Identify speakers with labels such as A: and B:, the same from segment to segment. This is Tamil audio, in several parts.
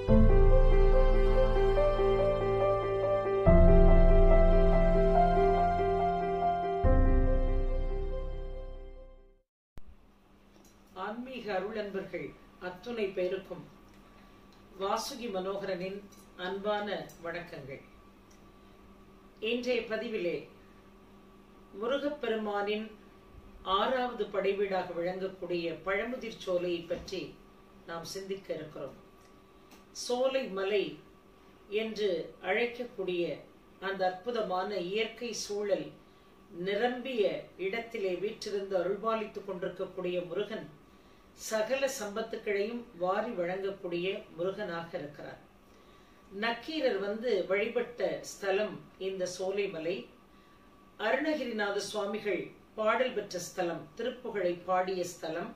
A: ஆன்மீக அருள் அன்பர்கள் அத்துணை பேருக்கும் வாசுகி மனோகரனின் அன்பான வணக்கங்கள் இன்றைய பதிவிலே முருகப்பெருமானின் ஆறாவது படைவீடாக விளங்கக்கூடிய பழமுதிர் சோலையை பற்றி நாம் சிந்திக்க இருக்கிறோம் சோலை மலை என்று அழைக்கக்கூடிய அந்த அற்புதமான இயற்கை சூழல் நிரம்பிய இடத்திலே வீற்றிருந்து அருள்பாலித்துக் கொண்டிருக்கக்கூடிய முருகன் சகல சம்பத்துக்களையும் வாரி வழங்கக்கூடிய முருகனாக இருக்கிறார் நக்கீரர் வந்து வழிபட்ட ஸ்தலம் இந்த சோலைமலை அருணகிரிநாத சுவாமிகள் பாடல் பெற்ற ஸ்தலம் திருப்புகழை பாடிய ஸ்தலம்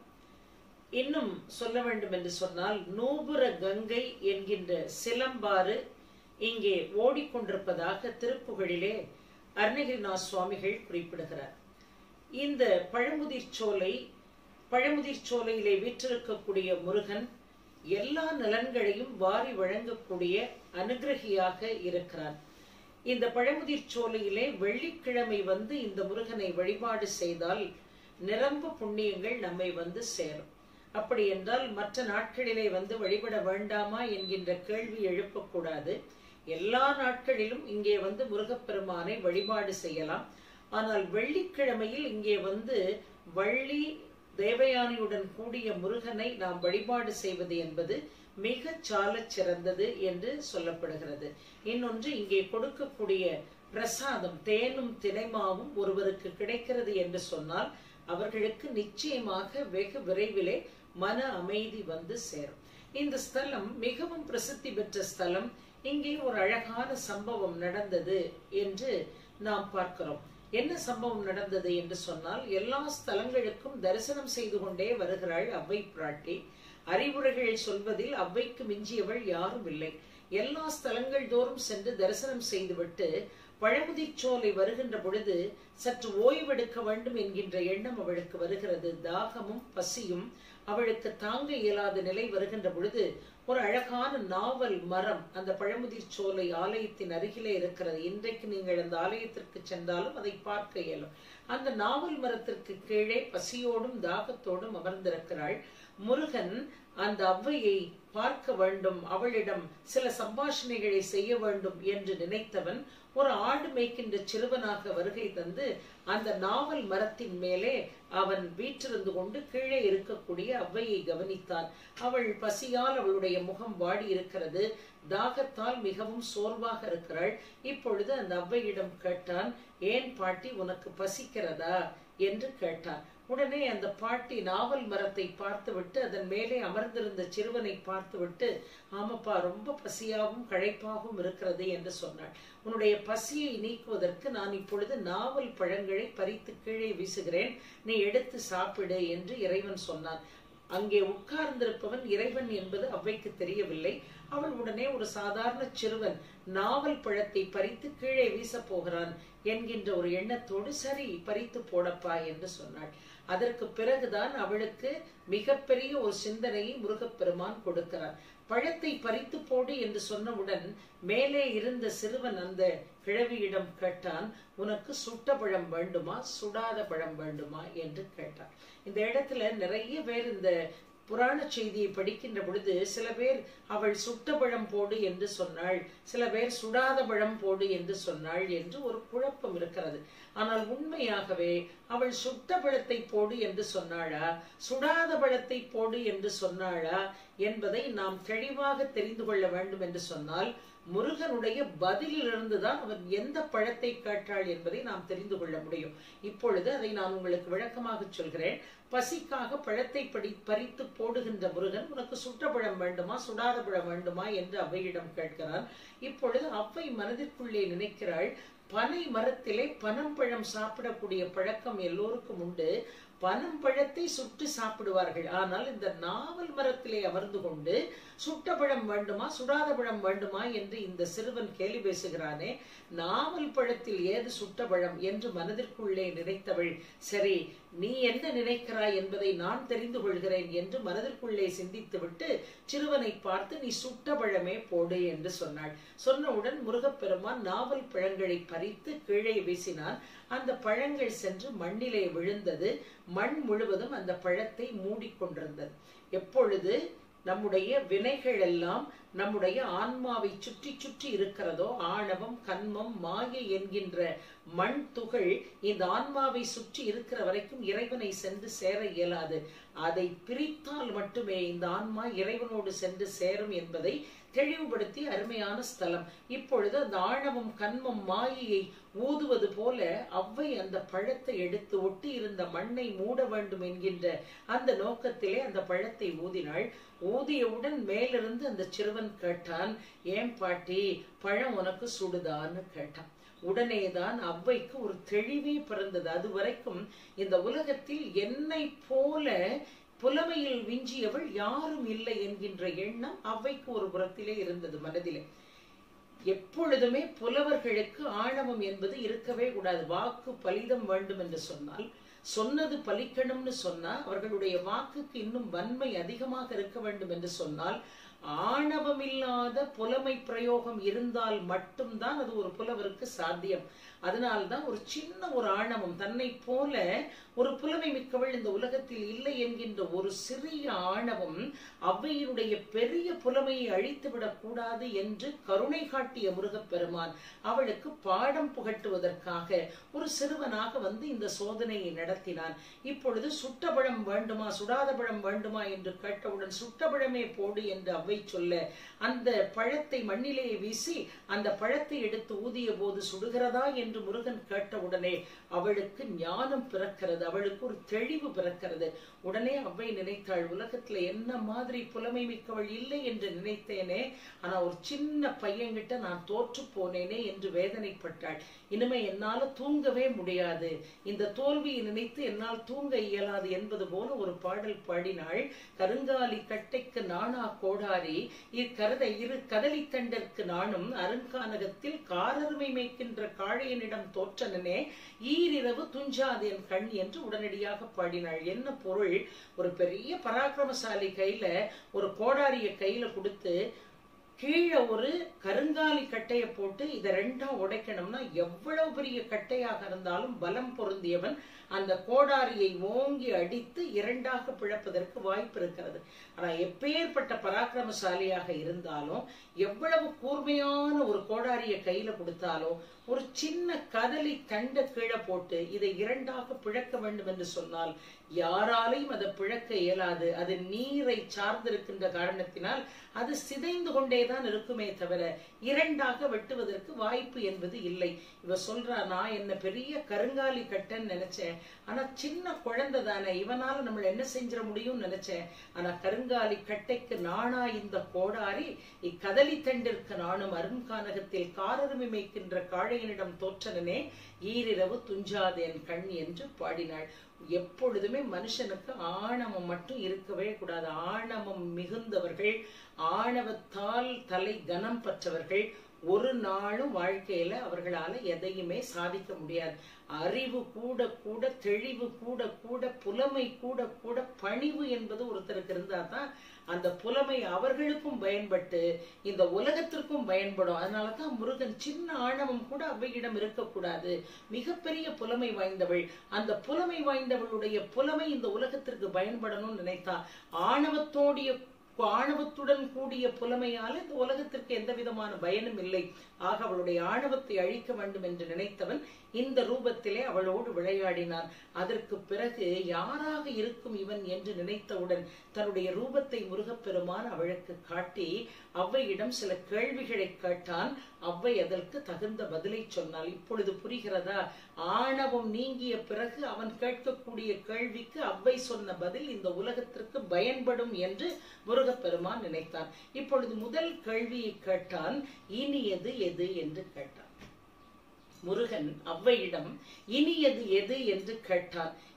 A: இன்னும் சொல்ல வேண்டும் என்று சொன்னால் நூபுர கங்கை என்கின்ற சிலம்பாறு இங்கே ஓடிக்கொண்டிருப்பதாக திருப்புகழிலே அருணகிரிநாத் சுவாமிகள் குறிப்பிடுகிறார் இந்த பழமுதிர் சோலை பழமுதிர் சோலையிலே வீற்றிருக்கக்கூடிய முருகன் எல்லா நலன்களையும் வாரி வழங்கக்கூடிய அனுகிரகியாக இருக்கிறார் இந்த பழமுதிர் சோலையிலே வெள்ளிக்கிழமை வந்து இந்த முருகனை வழிபாடு செய்தால் நிரம்ப புண்ணியங்கள் நம்மை வந்து சேரும் அப்படி என்றால் மற்ற நாட்களிலே வந்து வழிபட வேண்டாமா என்கின்ற கேள்வி எழுப்பக்கூடாது எல்லா நாட்களிலும் இங்கே வந்து முருகப்பெருமானை வழிபாடு செய்யலாம் ஆனால் வெள்ளிக்கிழமையில் இங்கே வந்து வள்ளி தேவயானியுடன் கூடிய முருகனை நாம் வழிபாடு செய்வது என்பது மிக சால சிறந்தது என்று சொல்லப்படுகிறது இன்னொன்று இங்கே கொடுக்கக்கூடிய பிரசாதம் தேனும் தினைமாவும் ஒருவருக்கு கிடைக்கிறது என்று சொன்னால் அவர்களுக்கு நிச்சயமாக வெகு விரைவிலே மன அமைதி வந்து சேரும் இந்த ஸ்தலம் மிகவும் பிரசித்தி பெற்ற ஸ்தலம் இங்கே ஒரு அழகான சம்பவம் நடந்தது என்று நாம் பார்க்கிறோம் என்ன சம்பவம் நடந்தது என்று சொன்னால் எல்லா ஸ்தலங்களுக்கும் தரிசனம் செய்து கொண்டே வருகிறாள் அவ்வை பிராட்டி அறிவுரைகள் சொல்வதில் அவ்வைக்கு மிஞ்சியவள் யாரும் இல்லை எல்லா ஸ்தலங்கள் தோறும் சென்று தரிசனம் செய்துவிட்டு பழமுதிர்ச்சோலை வருகின்ற பொழுது சற்று ஓய்வெடுக்க வேண்டும் என்கின்ற எண்ணம் அவளுக்கு வருகிறது தாகமும் பசியும் அவளுக்கு தாங்க இயலாத நிலை வருகின்ற பொழுது ஒரு அழகான நாவல் மரம் அந்த பழமுதிர் சோலை ஆலயத்தின் அருகிலே இருக்கிறது இன்றைக்கு நீங்கள் அந்த ஆலயத்திற்கு சென்றாலும் அதை பார்க்க இயலும் அந்த நாவல் மரத்திற்கு கீழே பசியோடும் தாகத்தோடும் அமர்ந்திருக்கிறாள் முருகன் அந்த அவ்வையை பார்க்க வேண்டும் அவளிடம் சில சம்பாஷணைகளை செய்ய வேண்டும் என்று நினைத்தவன் ஒரு ஆடு மேய்க்கின்ற சிறுவனாக வருகை தந்து அந்த நாவல் மரத்தின் மேலே அவன் வீற்றிருந்து கொண்டு கீழே இருக்கக்கூடிய அவ்வையை கவனித்தான் அவள் பசியால் அவளுடைய முகம் வாடி இருக்கிறது தாகத்தால் மிகவும் சோர்வாக இருக்கிறாள் இப்பொழுது அந்த அவ்வையிடம் கேட்டான் ஏன் பாட்டி உனக்கு பசிக்கிறதா என்று கேட்டான் உடனே அந்த பாட்டி நாவல் மரத்தை பார்த்துவிட்டு அதன் மேலே அமர்ந்திருந்த சிறுவனை பார்த்துவிட்டு ஆமாப்பா ரொம்ப பசியாகவும் களைப்பாகவும் இருக்கிறது என்று சொன்னாள் உன்னுடைய பசியை நீக்குவதற்கு நான் இப்பொழுது நாவல் பழங்களை பறித்து கீழே வீசுகிறேன் நீ எடுத்து சாப்பிடு என்று இறைவன் சொன்னான் அங்கே உட்கார்ந்திருப்பவன் இறைவன் என்பது அவ்வைக்கு தெரியவில்லை அவள் உடனே ஒரு சாதாரண சிறுவன் நாவல் பழத்தை பறித்து கீழே வீச போகிறான் என்கின்ற ஒரு எண்ணத்தோடு சரி பறித்து போடப்பா என்று சொன்னாள் அதற்கு பிறகுதான் அவளுக்கு மிகப்பெரிய ஒரு சிந்தனையை முருகப்பெருமான் கொடுக்கிறார் பழத்தை பறித்து போடு என்று சொன்னவுடன் மேலே இருந்த சிறுவன் அந்த கிழவியிடம் கேட்டான் உனக்கு சுட்ட பழம் வேண்டுமா சுடாத பழம் வேண்டுமா என்று கேட்டான் இந்த இடத்துல நிறைய பேர் இந்த புராண செய்தியை படிக்கின்ற பொழுது சில பேர் அவள் சுட்ட பழம் போடு என்று சொன்னாள் சில பேர் சுடாத பழம் போடு என்று சொன்னாள் என்று ஒரு குழப்பம் இருக்கிறது ஆனால் உண்மையாகவே அவள் சுட்ட பழத்தை போடு என்று சொன்னாளா சுடாத பழத்தை போடு என்று சொன்னாளா என்பதை நாம் தெளிவாக தெரிந்து கொள்ள வேண்டும் என்று சொன்னால் முருகனுடைய பதிலிலிருந்து தான் அவன் எந்த பழத்தை கேட்டாள் என்பதை நாம் தெரிந்து கொள்ள முடியும் இப்பொழுது அதை நான் உங்களுக்கு விளக்கமாக சொல்கிறேன் பசிக்காக பழத்தை படி பறித்து போடுகின்ற முருகன் உனக்கு சுட்ட பழம் வேண்டுமா சுடாத பழம் வேண்டுமா என்று அவ்வையிடம் கேட்கிறான் இப்பொழுது அவ்வை மனதிற்குள்ளே நினைக்கிறாள் பனை மரத்திலே பனம்பழம் சாப்பிடக்கூடிய பழக்கம் எல்லோருக்கும் உண்டு பனம் பழத்தை சுட்டு சாப்பிடுவார்கள் ஆனால் இந்த நாவல் மரத்திலே அமர்ந்து கொண்டு சுட்ட பழம் வேண்டுமா சுடாத பழம் வேண்டுமா என்று இந்த சிறுவன் கேலி பேசுகிறானே நாவல் பழத்தில் ஏது சுட்ட பழம் என்று மனதிற்குள்ளே நினைத்தவள் சரி நீ என்ன நினைக்கிறாய் என்பதை நான் தெரிந்து கொள்கிறேன் என்று மனதிற்குள்ளே சிந்தித்துவிட்டு சிறுவனை பார்த்து நீ சுட்ட பழமே போடு என்று சொன்னாள் சொன்னவுடன் முருகப்பெருமான் நாவல் பழங்களை பறித்து கீழே வீசினான் அந்த பழங்கள் சென்று மண்ணிலே விழுந்தது மண் முழுவதும் அந்த பழத்தை மூடிக்கொண்டிருந்தது எப்பொழுது நம்முடைய வினைகள் எல்லாம் நம்முடைய ஆன்மாவை சுற்றி சுற்றி இருக்கிறதோ ஆணவம் கண்மம் மாயை என்கின்ற மண் துகள் இந்த ஆன்மாவை சுற்றி இருக்கிற வரைக்கும் இறைவனை சென்று சேர இயலாது அதை பிரித்தால் மட்டுமே இந்த ஆன்மா இறைவனோடு சென்று சேரும் என்பதை தெளிவுபடுத்தி அருமையான ஸ்தலம் இப்பொழுது அந்த ஆணவம் கண்மம் மாயையை ஊதுவது போல அவ்வை அந்த பழத்தை எடுத்து ஒட்டி இருந்த மண்ணை மூட வேண்டும் என்கின்ற அந்த நோக்கத்திலே அந்த பழத்தை ஊதினாள் ஊதியவுடன் மேலிருந்து அந்த சிறுவன் கேட்டான் ஏன் பாட்டி பழம் உனக்கு சுடுதான்னு கேட்டான் உடனேதான் அவ்வைக்கு ஒரு தெளிவே பிறந்தது அது வரைக்கும் இந்த உலகத்தில் என்னை போல புலமையில் விஞ்சியவள் யாரும் இல்லை என்கின்ற எண்ணம் அவ்வைக்கு ஒரு புறத்திலே இருந்தது மனதிலே எப்பொழுதுமே புலவர்களுக்கு ஆணவம் என்பது இருக்கவே கூடாது வாக்கு பலிதம் வேண்டும் என்று சொன்னால் சொன்னது பலிக்கணும்னு சொன்னா அவர்களுடைய வாக்குக்கு இன்னும் வன்மை அதிகமாக இருக்க வேண்டும் என்று சொன்னால் ஆணவமில்லாத புலமை பிரயோகம் இருந்தால் மட்டும்தான் அது ஒரு புலவருக்கு சாத்தியம் அதனால்தான் ஒரு சின்ன ஒரு ஆணவம் தன்னை போல ஒரு புலமை மிக்கவள் இந்த உலகத்தில் இல்லை என்கின்ற ஒரு சிறிய ஆணவம் அவ்வையினுடைய பெரிய புலமையை அழித்து விடக்கூடாது என்று கருணை காட்டிய முருகப்பெருமான் அவளுக்கு பாடம் புகட்டுவதற்காக ஒரு சிறுவனாக வந்து இந்த சோதனையை நடத்தினான் இப்பொழுது சுட்ட பழம் வேண்டுமா சுடாத பழம் வேண்டுமா என்று கேட்டவுடன் சுட்ட பழமே போடு என்று அவ்வை சொல்ல அந்த பழத்தை மண்ணிலே வீசி அந்த பழத்தை எடுத்து ஊதிய போது சுடுகிறதா என்று முருகன் கேட்டவுடனே அவளுக்கு ஞானம் பிறக்கிறது அவளுக்கு ஒரு தெளிவு பிறக்கிறது உடனே அவ்வை நினைத்தாள் உலகத்துல என்ன மாதிரி புலமை மிக்கவள் இல்லை என்று நினைத்தேனே ஆனா ஒரு சின்ன பையன்கிட்ட நான் தோற்று போனேனே என்று வேதனைப்பட்டாள் இனிமே என்னால தூங்கவே முடியாது இந்த தோல்வியை நினைத்து என்னால் தூங்க இயலாது என்பது போல ஒரு பாடல் பாடினாள் கருங்காலி கட்டைக்கு நானா கோடாரி இக்கருத இரு கதலி தண்டற்கு நானும் அருங்கானகத்தில் காரருமை மேய்க்கின்ற காளையனிடம் தோற்றனனே ஈரிரவு துஞ்சாதேன் கண் என்று உடனடியாக பாடினாள் என்ன பொருள் ஒரு பெரிய பராக்கிரமசாலி கையில ஒரு கோடாரிய கையில கொடுத்து கீழே ஒரு கருங்காலி கட்டைய போட்டு இதை ரெண்டா உடைக்கணும்னா எவ்வளவு பெரிய கட்டையாக இருந்தாலும் பலம் பொருந்தியவன் அந்த கோடாரியை ஓங்கி அடித்து இரண்டாக பிழப்பதற்கு வாய்ப்பு இருக்கிறது ஆனா எப்பேற்பட்ட பராக்கிரமசாலியாக இருந்தாலும் எவ்வளவு கூர்மையான ஒரு கோடாரிய கையில கொடுத்தாலும் ஒரு சின்ன கதலி தண்ட கீழே போட்டு இதை இரண்டாக பிழக்க வேண்டும் என்று சொன்னால் யாராலையும் அதை பிழக்க இயலாது அது நீரை சார்ந்திருக்கின்ற காரணத்தினால் அது சிதைந்து கொண்டேதான் இருக்குமே தவிர இரண்டாக வெட்டுவதற்கு வாய்ப்பு என்பது இல்லை இவ சொல்றா நான் என்ன பெரிய கருங்காலி கட்டன்னு நினைச்சேன் ஆனா சின்ன குழந்தை தானே இவனால நம்மள என்ன செஞ்சிட முடியும்னு நினைச்சேன் ஆனா கருங்காலி கட்டைக்கு நானா இந்த கோடாரி இக்கதலி தண்டிற்கு நானும் அருங்கானகத்தில் காரருமை மேய்க்கின்ற காளையனிடம் தோற்றனனே ஈரிரவு துஞ்சாதேன் கண் என்று பாடினாள் எப்பொழுதுமே மனுஷனுக்கு ஆணவம் மட்டும் இருக்கவே கூடாது ஆணவம் மிகுந்தவர்கள் ஆணவத்தால் தலை கனம் பெற்றவர்கள் ஒரு நாளும் வாழ்க்கையில அவர்களால எதையுமே சாதிக்க முடியாது அறிவு கூட கூட தெளிவு கூட கூட புலமை கூட கூட பணிவு என்பது ஒருத்தருக்கு இருந்தா தான் அந்த புலமை அவர்களுக்கும் பயன்பட்டு இந்த உலகத்திற்கும் பயன்படும் அதனாலதான் முருகன் சின்ன ஆணவம் கூட அவையிடம் இருக்கக்கூடாது மிகப்பெரிய புலமை வாய்ந்தவள் அந்த புலமை வாய்ந்தவளுடைய புலமை இந்த உலகத்திற்கு பயன்படணும்னு நினைத்தா ஆணவத்தோடைய ஆணவத்துடன் கூடிய புலமையால் இந்த உலகத்திற்கு எந்த விதமான பயனும் இல்லை ஆக அவளுடைய ஆணவத்தை அழிக்க வேண்டும் என்று நினைத்தவன் இந்த ரூபத்திலே அவளோடு விளையாடினான் அதற்கு பிறகு யாராக இருக்கும் இவன் என்று நினைத்தவுடன் தன்னுடைய ரூபத்தை முருகப்பெருமான் அவளுக்கு காட்டி அவ்வையிடம் சில கேள்விகளை கேட்டான் அவ்வை அதற்கு தகுந்த பதிலை சொன்னாள் இப்பொழுது புரிகிறதா ஆணவம் நீங்கிய பிறகு அவன் கேட்கக்கூடிய கேள்விக்கு அவ்வை சொன்ன பதில் இந்த உலகத்திற்கு பயன்படும் என்று முருகப்பெருமான் நினைத்தான் இப்பொழுது முதல் கேள்வியை கேட்டான் இனியது எது என்று கேட்டான் முருகன் அவ்வையிடம் இனியது எது என்று கேட்டான்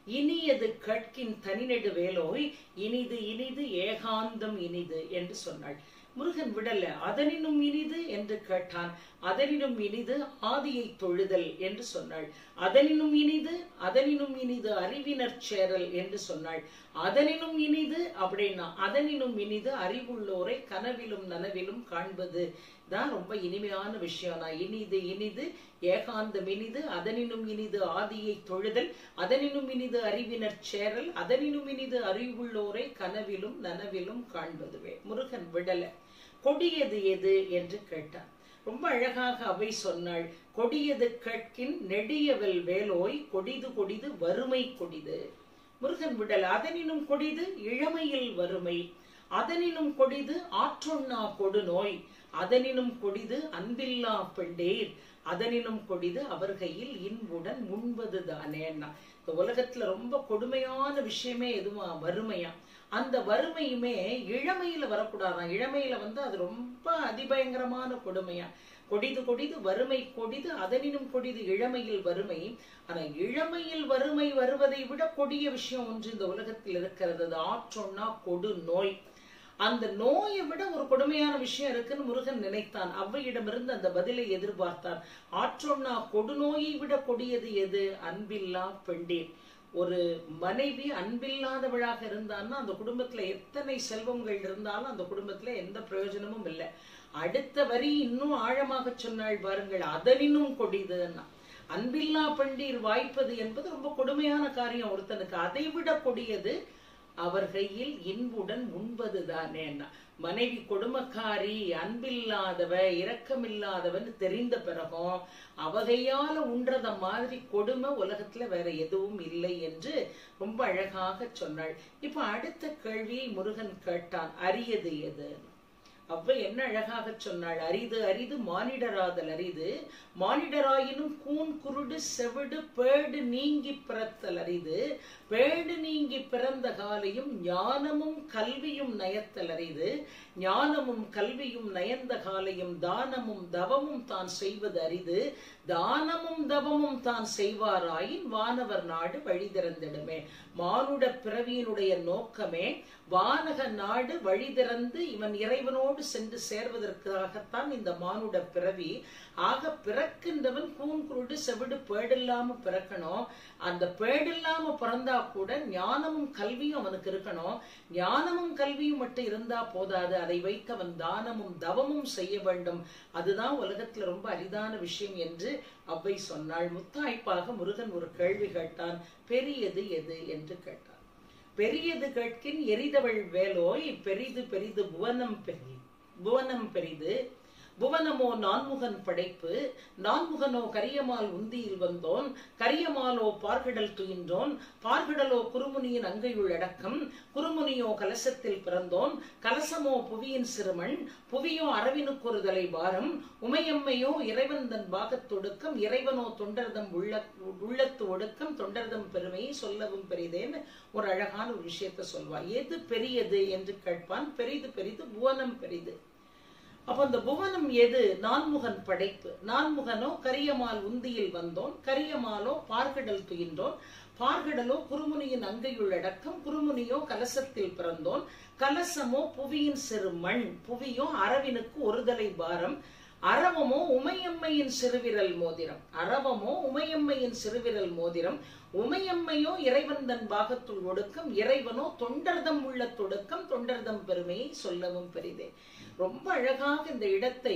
A: இனியது கற்கின் தனிநெடு வேலோய் இனிது இனிது ஏகாந்தம் இனிது என்று சொன்னாள் முருகன் விடல அதனினும் இனிது என்று கேட்டான் அதனினும் இனிது ஆதியை தொழுதல் என்று சொன்னாள் அதனினும் இனிது அதனினும் இனிது அறிவினர் சேரல் என்று சொன்னாள் அதனினும் இனிது அப்படின்னா அதனினும் இனிது அறிவுள்ளோரை கனவிலும் நனவிலும் காண்பது தான் ரொம்ப இனிமையான விஷயம் நான் இனிது இனிது ஏகாந்தம் இனிது அதனினும் இனிது ஆதியை தொழுதல் அதனினும் இனிது அறிவினர் சேரல் அதனினும் இனிது அறிவுள்ளோரை கனவிலும் நனவிலும் காண்பதுவே முருகன் விடல கொடியது எது என்று கேட்டான் ரொம்ப அழகாக அவை சொன்னாள் கொடியது கேட்கின் நெடியவல் வேலோய் கொடிது கொடிது வறுமை கொடிது முருகன் விடல் அதனினும் கொடிது இளமையில் வறுமை அதனினும் கொடிது ஆற்றொன்னா கொடுநோய் அதனினும் கொடிது அன்பில்லா பெண்டேர் அதனினும் கொடிது அவர் கையில் இன்புடன் முன்பது தானேன்னா இந்த உலகத்துல ரொம்ப கொடுமையான விஷயமே எதுவா வறுமையா அந்த வறுமையுமே இளமையில வரக்கூடாதான் இளமையில வந்து அது ரொம்ப அதிபயங்கரமான கொடுமையா கொடிது கொடிது வறுமை கொடிது அதனினும் கொடிது இளமையில் வறுமை ஆனா இளமையில் வறுமை வருவதை விட கொடிய விஷயம் ஒன்று இந்த உலகத்தில் இருக்கிறது அது ஆற்றொன்னா கொடு நோய் அந்த நோயை விட ஒரு கொடுமையான விஷயம் இருக்குன்னு முருகன் நினைத்தான் அவ்வையிடமிருந்து அந்த பதிலை எதிர்பார்த்தான் ஆற்றொன்னா கொடுநோயை விட கொடியது எது அன்பில்லா பெண்டேன் ஒரு மனைவி அன்பில்லாதவளாக இருந்தான்னா அந்த குடும்பத்துல எத்தனை செல்வங்கள் இருந்தாலும் அந்த குடும்பத்துல எந்த பிரயோஜனமும் இல்லை அடுத்த வரி இன்னும் ஆழமாக சொன்னாள் பாருங்கள் அதனினும் கொடிதுன்னா அன்பில்லா பண்டீர் வாய்ப்பது என்பது ரொம்ப கொடுமையான காரியம் ஒருத்தனுக்கு அதை விட கொடியது அவர் கையில் இன்புடன் உண்பதுதானே மனைவி கொடுமக்காரி அன்பில்லாதவ இரக்கமில்லாதவன்னு தெரிந்த பிறகும் அவகையால உண்றத மாதிரி கொடுமை உலகத்துல வேற எதுவும் இல்லை என்று ரொம்ப அழகாக சொன்னாள் இப்ப அடுத்த கேள்வியை முருகன் கேட்டான் அரியது எது அவ்வை என்ன அழகாக சொன்னாள் அரிது அரிது மானிடராதல் அரிது மானிடராயினும் கூன் குருடு செவிடு பேடு நீங்கி பிறத்தல் அரிது பேடு நீங்கி பிறந்த காலையும் ஞானமும் கல்வியும் நயத்தல் அரிது ஞானமும் கல்வியும் நயந்த காலையும் தானமும் தவமும் தான் செய்வது அரிது தானமும் தவமும் தான் செய்வாராயின் வானவர் நாடு வழி திறந்திடுமே மானுட பிறவியினுடைய நோக்கமே வானக நாடு வழி திறந்து இவன் இறைவனோடு சென்று சேர்வதற்காகத்தான் இந்த மானுட பிறவி ஆக பிறக்கின்றவன் கூன் குருடு செவிடு பேடில்லாம பிறக்கணும் அந்த பேடில்லாம பிறந்தா கூட ஞானமும் கல்வியும் அவனுக்கு இருக்கணும் ஞானமும் கல்வியும் மட்டும் இருந்தா போதாது அதை வைத்து அவன் தானமும் தவமும் செய்ய வேண்டும் அதுதான் உலகத்துல ரொம்ப அரிதான விஷயம் என்று அவ்வை சொன்னாள் முத்தாய்ப்பாக முருகன் ஒரு கேள்வி கேட்டான் பெரியது எது என்று கேட்டான் பெரியது கேட்கின் எரிதவள் வேலோய் பெரிது பெரிது புவனம் பெரி புவனம் பெரிது புவனமோ நான்முகன் படைப்பு நான்முகனோ கரியமால் உந்தியில் வந்தோன் கரியமாலோ பார்கடல் துயின்றோன் பார்கடலோ குருமுனியின் அங்கையுள் அடக்கம் குருமுனியோ கலசத்தில் பிறந்தோன் கலசமோ புவியின் சிறுமண் புவியோ அரவினுக்கு ஒரு தலை பாரம் உமையம்மையோ இறைவன் தன் பாகத்தொடுக்கம் இறைவனோ தொண்டர்தம் உள்ள உள்ளத்து ஒடுக்கம் தொண்டர்தம் பெருமையை சொல்லவும் பெரிதேன்னு ஒரு அழகான ஒரு விஷயத்த சொல்வான் எது பெரியது என்று கேட்பான் பெரிது பெரிது புவனம் பெரிது அப்ப அந்த புவனம் எது நான்முகன் படைப்பு நான்முகனோ கரியமால் உந்தியில் வந்தோன் கரியமாலோ பார்கடல் துயின்றோன் பார்கடலோ குருமுனியின் அங்கையுள் அடக்கம் குருமுனியோ கலசத்தில் பிறந்தோன் கலசமோ புவியின் சிறு மண் புவியோ அரவினுக்கு ஒருதலை பாரம் அரவமோ உமையம்மையின் சிறுவிரல் மோதிரம் அரவமோ உமையம்மையின் சிறுவிரல் மோதிரம் உமையம்மையோ இறைவன் தன் பாகத்துள் ஒடுக்கம் இறைவனோ தொண்டர்தம் உள்ள தொடுக்கம் தொண்டர்தம் பெருமையை சொல்லவும் பெரிதே ரொம்ப அழகாக இந்த இடத்தை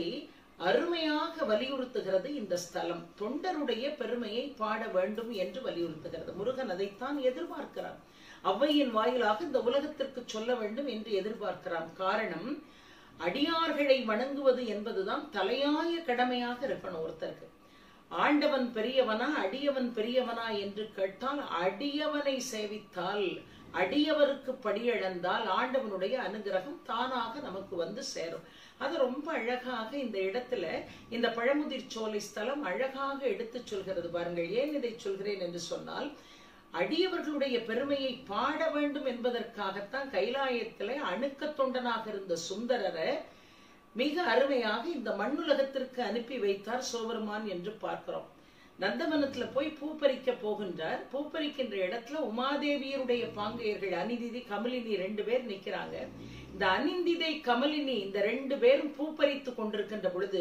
A: அருமையாக வலியுறுத்துகிறது இந்த ஸ்தலம் தொண்டருடைய பெருமையை பாட வேண்டும் என்று வலியுறுத்துகிறது முருகன் அதைத்தான் எதிர்பார்க்கிறான் அவ்வையின் வாயிலாக இந்த உலகத்திற்கு சொல்ல வேண்டும் என்று எதிர்பார்க்கிறான் காரணம் அடியார்களை வணங்குவது என்பதுதான் தலையாய கடமையாக இருக்கணும் ஒருத்தருக்கு ஆண்டவன் பெரியவனா அடியவன் பெரியவனா என்று கேட்டால் அடியவனை சேவித்தால் அடியவருக்கு படியழந்தால் ஆண்டவனுடைய அனுகிரகம் தானாக நமக்கு வந்து சேரும் அது ரொம்ப அழகாக இந்த இடத்துல இந்த பழமுதிர் சோலை ஸ்தலம் அழகாக எடுத்து சொல்கிறது பாருங்கள் ஏன் இதை சொல்கிறேன் என்று சொன்னால் அடியவர்களுடைய பெருமையை பாட வேண்டும் என்பதற்காகத்தான் கைலாயத்திலே அணுக்க தொண்டனாக இருந்த சுந்தரரை மிக அருமையாக இந்த மண்ணுலகத்திற்கு அனுப்பி வைத்தார் சோபெருமான் என்று பார்க்கிறோம் நந்தவனத்துல போய் பூ பறிக்க போகின்றார் பூ பறிக்கின்ற இடத்துல உமாதேவியருடைய பாங்கையர்கள் அனிதிதி கமலினி ரெண்டு பேர் நிக்கிறாங்க இந்த அனிந்திதை கமலினி இந்த ரெண்டு பேரும் பூ பறித்து கொண்டிருக்கின்ற பொழுது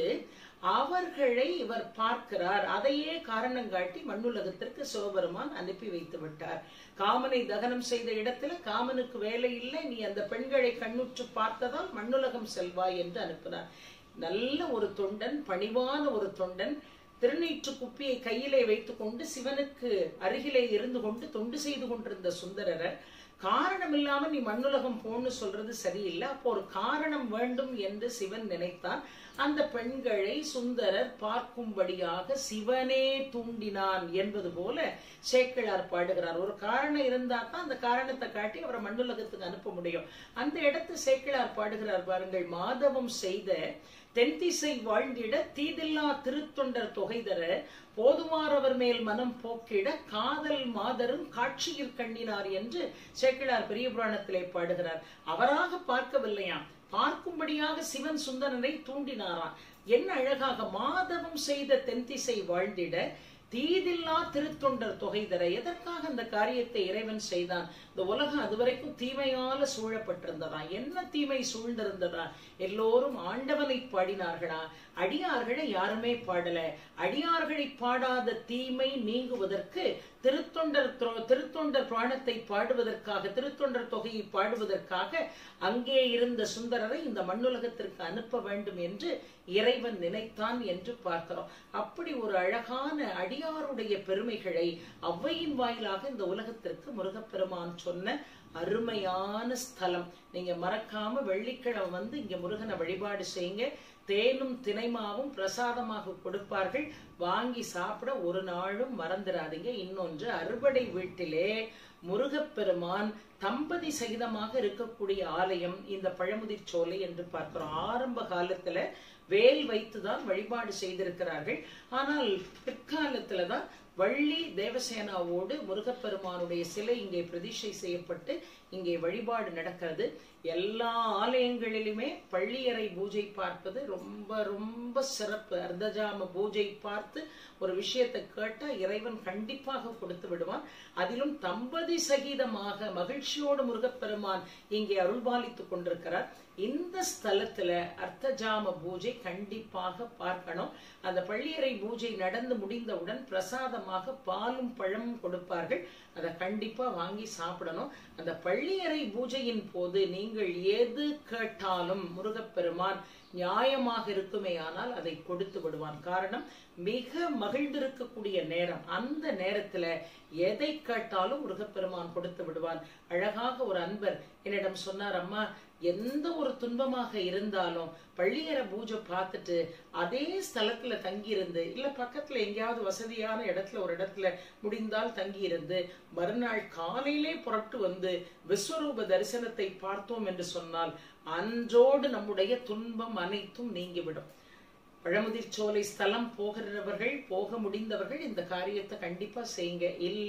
A: அவர்களை இவர் பார்க்கிறார் அதையே காரணம் காட்டி மண்ணுலகத்திற்கு சிவபெருமான் அனுப்பி வைத்து விட்டார் காமனை தகனம் செய்த இடத்துல காமனுக்கு வேலை இல்லை நீ அந்த பெண்களை கண்ணுற்று பார்த்ததால் மண்ணுலகம் செல்வாய் என்று அனுப்பினார் நல்ல ஒரு தொண்டன் பணிவான ஒரு தொண்டன் திருநீற்று குப்பியை கையிலே வைத்துக்கொண்டு சிவனுக்கு அருகிலே இருந்து கொண்டு தொண்டு செய்து கொண்டிருந்த சுந்தரரை காரணம் இல்லாம நீ மண்ணுலகம் போன்னு சொல்றது சரியில்லை அப்போ ஒரு காரணம் வேண்டும் என்று சிவன் நினைத்தான் அந்த பெண்களை சுந்தரர் பார்க்கும்படியாக சிவனே தூண்டினான் என்பது போல சேக்கிழார் பாடுகிறார் ஒரு காரணம் இருந்தா தான் அந்த காரணத்தை காட்டி அவரை மண்ணுலகத்துக்கு அனுப்ப முடியும் அந்த இடத்து சேக்கிழார் பாடுகிறார் பாருங்கள் மாதவம் செய்த தென்திசை வாழ்ந்திட தீதில்லா திருத்தொண்டர் தொகைதர போதுமாறவர் மேல் மனம் போக்கிட காதல் மாதரும் காட்சியில் கண்ணினார் என்று சேக்கிழார் பெரிய புராணத்திலே பாடுகிறார் அவராக பார்க்கவில்லையாம் பார்க்கும்படியாக சிவன் சுந்தரனை தூண்டினாராம் என்ன அழகாக மாதவம் செய்த தென்திசை வாழ்ந்திட தீதில்லா திருத்தொண்டர் தொகைதர எதற்காக அந்த காரியத்தை இறைவன் செய்தான் இந்த உலகம் அதுவரைக்கும் தீமையால சூழப்பட்டிருந்ததா என்ன தீமை சூழ்ந்திருந்ததா எல்லோரும் ஆண்டவனை பாடினார்களா அடியார்களை யாருமே பாடல அடியார்களை பாடாத தீமை நீங்குவதற்கு திருத்தொண்டர் திருத்தொண்டர் புராணத்தை பாடுவதற்காக திருத்தொண்டர் தொகையை பாடுவதற்காக அங்கே இருந்த சுந்தரரை இந்த மண்ணுலகத்திற்கு அனுப்ப வேண்டும் என்று இறைவன் நினைத்தான் என்று பார்க்கிறோம் அப்படி ஒரு அழகான அடியாருடைய பெருமைகளை அவ்வையின் வாயிலாக இந்த உலகத்திற்கு முருகப்பெருமான் சொன்ன அருமையான ஸ்தலம் நீங்க மறக்காம வெள்ளிக்கிழமை வந்து இங்க முருகனை வழிபாடு செய்யுங்க தேனும் தினைமாவும் பிரசாதமாக கொடுப்பார்கள் வாங்கி சாப்பிட ஒரு நாளும் மறந்துடாதீங்க இன்னொன்று அறுபடை வீட்டிலே முருகப்பெருமான் தம்பதி சகிதமாக இருக்கக்கூடிய ஆலயம் இந்த பழமுதிர் சோலை என்று பார்க்கிறோம் ஆரம்ப காலத்துல வேல் வைத்துதான் வழிபாடு செய்திருக்கிறார்கள் ஆனால் பிற்காலத்துலதான் வள்ளி தேவசேனாவோடு முருகப்பெருமானுடைய சிலை இங்கே பிரதிஷ்டை செய்யப்பட்டு இங்கே வழிபாடு நடக்கிறது எல்லா ஆலயங்களிலுமே பள்ளியறை பூஜை பார்ப்பது ரொம்ப ரொம்ப சிறப்பு அர்த்தஜாம பூஜை பார்த்து ஒரு விஷயத்தை கேட்டா இறைவன் கண்டிப்பாக கொடுத்து விடுவான் அதிலும் தம்பதி சகிதமாக மகிழ்ச்சியோடு முருகப்பெருமான் இங்கே அருள்பாலித்துக் கொண்டிருக்கிறார் இந்த ஸ்தலத்துல அர்த்தஜாம பூஜை கண்டிப்பாக பார்க்கணும் அந்த பள்ளியறை பூஜை நடந்து முடிந்தவுடன் பிரசாதமாக பாலும் பழமும் கொடுப்பார்கள் அதை கண்டிப்பா வாங்கி சாப்பிடணும் அந்த பள்ளியறை பூஜையின் போது நீங்கள் எது கேட்டாலும் முருகப்பெருமான் நியாயமாக இருக்குமே ஆனால் அதை கொடுத்து விடுவான் காரணம் மிக மகிழ்ந்திருக்கக்கூடிய நேரம் அந்த நேரத்துல எதை கேட்டாலும் முருகப்பெருமான் கொடுத்து விடுவான் அழகாக ஒரு அன்பர் என்னிடம் சொன்னார் அம்மா எந்த ஒரு துன்பமாக இருந்தாலும் பள்ளியற பூஜை பார்த்துட்டு அதே ஸ்தலத்துல தங்கியிருந்து இல்ல பக்கத்துல எங்கேயாவது வசதியான இடத்துல ஒரு இடத்துல முடிந்தால் தங்கியிருந்து மறுநாள் காலையிலே புறப்பட்டு வந்து விஸ்வரூப தரிசனத்தை பார்த்தோம் என்று சொன்னால் அன்றோடு நம்முடைய துன்பம் அனைத்தும் நீங்கிவிடும் பழமுதிர் சோலை ஸ்தலம் போகிறவர்கள் போக முடிந்தவர்கள் இந்த காரியத்தை கண்டிப்பா செய்யுங்க இல்ல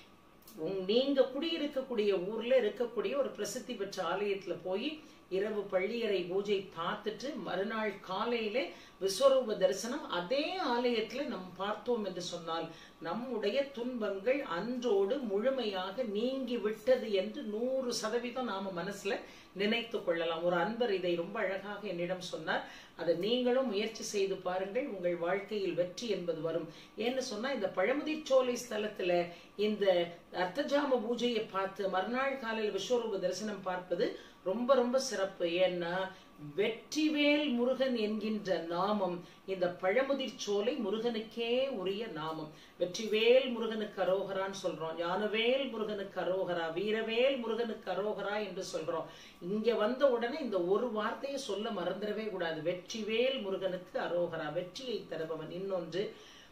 A: நீங்க குடியிருக்கக்கூடிய ஊர்ல இருக்கக்கூடிய ஒரு பிரசித்தி பெற்ற ஆலயத்துல போய் இரவு பள்ளியறை பூஜை பார்த்துட்டு மறுநாள் காலையில விஸ்வரூப தரிசனம் அதே ஆலயத்துல நம் பார்த்தோம் என்று சொன்னால் நம்முடைய துன்பங்கள் அன்றோடு முழுமையாக நீங்கி விட்டது என்று நூறு சதவீதம் நாம மனசுல நினைத்து கொள்ளலாம் ஒரு அன்பர் இதை ரொம்ப அழகாக என்னிடம் சொன்னார் அதை நீங்களும் முயற்சி செய்து பாருங்கள் உங்கள் வாழ்க்கையில் வெற்றி என்பது வரும் ஏன்னு சொன்னா இந்த பழமுதிர் சோலை ஸ்தலத்துல இந்த அர்த்தஜாம பூஜையை பார்த்து மறுநாள் காலையில் விஸ்வரூப தரிசனம் பார்ப்பது ரொம்ப ரொம்ப சிறப்பு ஏன்னா வெற்றிவேல் முருகன் என்கின்ற நாமம் இந்த பழமுதிர் சோலை முருகனுக்கே உரிய நாமம் வெற்றிவேல் முருகனுக்கு அரோகரான்னு சொல்றோம் ஞானவேல் முருகனுக்கு அரோகரா வீரவேல் முருகனுக்கு அரோகரா என்று சொல்றோம் இங்க வந்த உடனே இந்த ஒரு வார்த்தையை சொல்ல மறந்துடவே கூடாது வெற்றிவேல் முருகனுக்கு அரோகரா வெற்றியை தருபவன் இன்னொன்று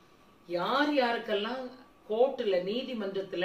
A: யார் யாருக்கெல்லாம் கோர்ட்டுல நீதிமன்றத்துல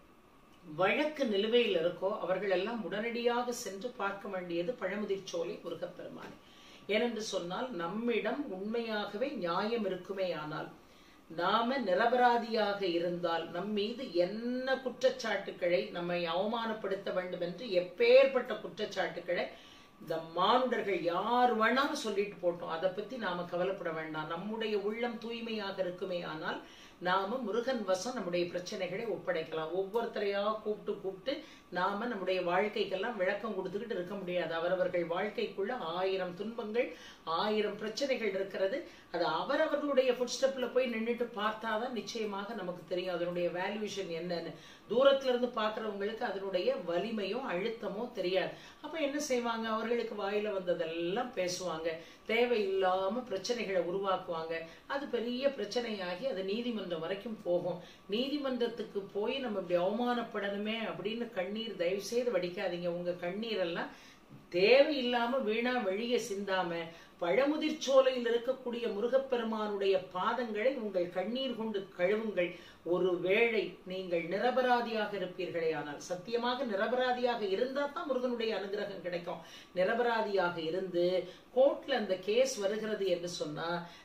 A: வழக்கு நிலுவையில் இருக்கோ அவர்கள் எல்லாம் உடனடியாக சென்று பார்க்க வேண்டியது பழமுதிர் சோலை முருகப்பெருமான் ஏனென்று சொன்னால் நம்மிடம் உண்மையாகவே நியாயம் இருக்குமே ஆனால் நாம நிரபராதியாக இருந்தால் நம் மீது என்ன குற்றச்சாட்டுக்களை நம்மை அவமானப்படுத்த வேண்டும் என்று எப்பேற்பட்ட குற்றச்சாட்டுக்களை இந்த மானுடர்கள் யார் வேணாலும் சொல்லிட்டு போட்டோம் அதை பத்தி நாம கவலைப்பட வேண்டாம் நம்முடைய உள்ளம் தூய்மையாக இருக்குமே ஆனால் நாம முருகன் வசம் நம்முடைய பிரச்சனைகளை ஒப்படைக்கலாம் ஒவ்வொருத்தரையா கூப்பிட்டு கூப்பிட்டு நாம நம்முடைய வாழ்க்கைக்கெல்லாம் விளக்கம் கொடுத்துக்கிட்டு இருக்க முடியாது அவரவர்கள் வாழ்க்கைக்குள்ள ஆயிரம் துன்பங்கள் ஆயிரம் பிரச்சனைகள் இருக்கிறது அது அவரவர்களுடைய ஃபுட் ஸ்டெப்ல போய் நின்றுட்டு பார்த்தாதான் நிச்சயமாக நமக்கு தெரியும் அதனுடைய வேல்யூஷன் என்னன்னு தூரத்துல இருந்து பாக்குறவங்களுக்கு அதனுடைய வலிமையோ அழுத்தமோ தெரியாது அப்ப என்ன செய்வாங்க அவர்களுக்கு வாயில வந்ததெல்லாம் பேசுவாங்க தேவையில்லாம பிரச்சனைகளை உருவாக்குவாங்க அது பெரிய பிரச்சனையாகி அது நீதிமன்றம் வரைக்கும் போகும் நீதிமன்றத்துக்கு போய் நம்ம இப்படி அவமானப்படணுமே அப்படின்னு கண்ணீர் தயவு செய்து வடிக்காதீங்க உங்க கண்ணீர் எல்லாம் தேவையில்லாம வீணா வெளியே சிந்தாம பழமுதிர் சோலையில் இருக்கக்கூடிய முருகப்பெருமானுடைய பாதங்களை உங்கள் கண்ணீர் கொண்டு கழுவுங்கள் ஒருவேளை நீங்கள் நிரபராதியாக இருப்பீர்களே ஆனால் சத்தியமாக நிரபராதியாக இருந்தா தான் முருகனுடைய அனுகிரகம் கிடைக்கும் நிரபராதியாக இருந்து கோர்ட்ல அந்த கேஸ் வருகிறது என்று சொன்னா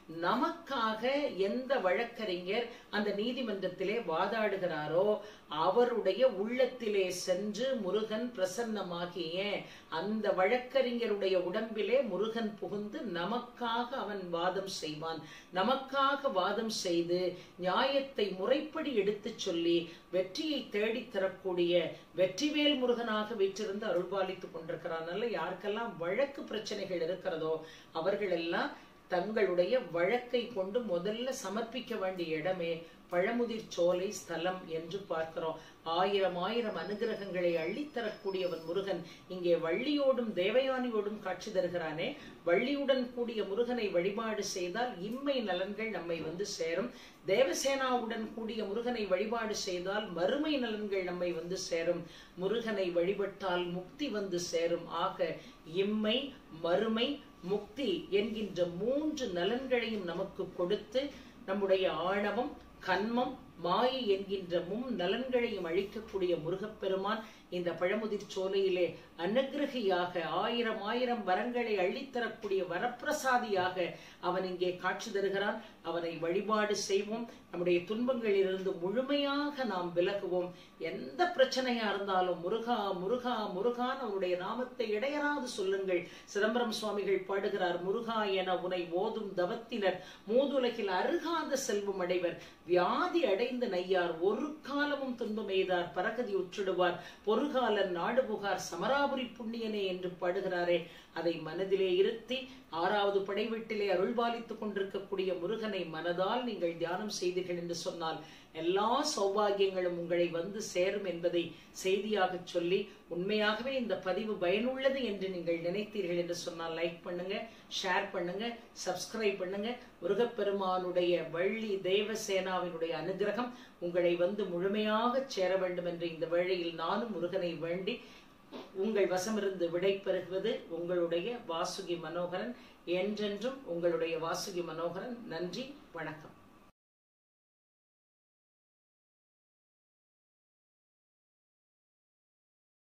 A: நமக்காக எந்த வழக்கறிஞர் அந்த நீதிமன்றத்திலே வாதாடுகிறாரோ அவருடைய உள்ளத்திலே சென்று முருகன் பிரசன்னமாகிய அந்த வழக்கறிஞருடைய உடம்பிலே முருகன் புகுந்து நமக்காக அவன் வாதம் செய்வான் நமக்காக வாதம் செய்து நியாயத்தை முறைப்படி எடுத்துச் சொல்லி வெற்றியை தேடித் தரக்கூடிய வெற்றிவேல் முருகனாக வீற்றிருந்து அருள்பாலித்துக் கொண்டிருக்கிறான் யாருக்கெல்லாம் வழக்கு பிரச்சனைகள் இருக்கிறதோ அவர்கள் எல்லாம் தங்களுடைய வழக்கை கொண்டு முதல்ல சமர்ப்பிக்க வேண்டிய இடமே பழமுதிர் சோலை ஸ்தலம் என்று பார்க்கிறோம் ஆயிரம் ஆயிரம் அனுகிரகங்களை அள்ளித்தரக்கூடியவன் முருகன் இங்கே வள்ளியோடும் தேவயானியோடும் காட்சி தருகிறானே வள்ளியுடன் கூடிய முருகனை வழிபாடு செய்தால் இம்மை நலன்கள் நம்மை வந்து சேரும் தேவசேனாவுடன் கூடிய முருகனை வழிபாடு செய்தால் மறுமை நலன்கள் நம்மை வந்து சேரும் முருகனை வழிபட்டால் முக்தி வந்து சேரும் ஆக இம்மை மறுமை முக்தி என்கின்ற மூன்று நலன்களையும் நமக்கு கொடுத்து நம்முடைய ஆணவம் கண்மம் மாயை என்கின்ற மும் நலன்களையும் அழிக்கக்கூடிய முருகப்பெருமான் இந்த பழமுதிர் சோலையிலே அனுகிரகியாக ஆயிரம் ஆயிரம் வரங்களை அள்ளித்தரக்கூடிய வரப்பிரசாதியாக அவன் இங்கே காட்சி தருகிறான் அவனை வழிபாடு செய்வோம் நம்முடைய துன்பங்களிலிருந்து முழுமையாக நாம் விலகுவோம் எந்த பிரச்சனையா இருந்தாலும் முருகா முருகா முருகான் அவனுடைய நாமத்தை இடையராது சொல்லுங்கள் சிதம்பரம் சுவாமிகள் பாடுகிறார் முருகா என உனை ஓதும் தவத்தினர் மூதுலகில் அருகாத செல்வம் அடைவர் வியாதி அடைந்த நையார் ஒரு காலமும் துன்பம் எய்தார் பரகதி உற்றிடுவார் பொறுகாலன் நாடு புகார் சமராபுரி புண்ணியனே என்று பாடுகிறாரே அதை மனதிலே இருத்தி ஆறாவது படைவீட்டிலே அருள்பாலித்துக் கொண்டிருக்கக்கூடிய முருகனை மனதால் நீங்கள் தியானம் செய்தீர்கள் என்று சொன்னால் எல்லா சௌபாகியங்களும் உங்களை வந்து சேரும் என்பதை செய்தியாக சொல்லி உண்மையாகவே இந்த பதிவு பயனுள்ளது என்று நீங்கள் நினைத்தீர்கள் என்று சொன்னால் லைக் பண்ணுங்க ஷேர் பண்ணுங்க சப்ஸ்கிரைப் பண்ணுங்க முருகப்பெருமானுடைய வள்ளி தேவசேனாவினுடைய அனுகிரகம் உங்களை வந்து முழுமையாக சேர வேண்டும் என்று இந்த வேளையில் நானும் முருகனை வேண்டி உங்கள் வசமிருந்து விடை பெறுவது உங்களுடைய வாசுகி மனோகரன் என்றென்றும் உங்களுடைய வாசுகி மனோகரன் நன்றி வணக்கம்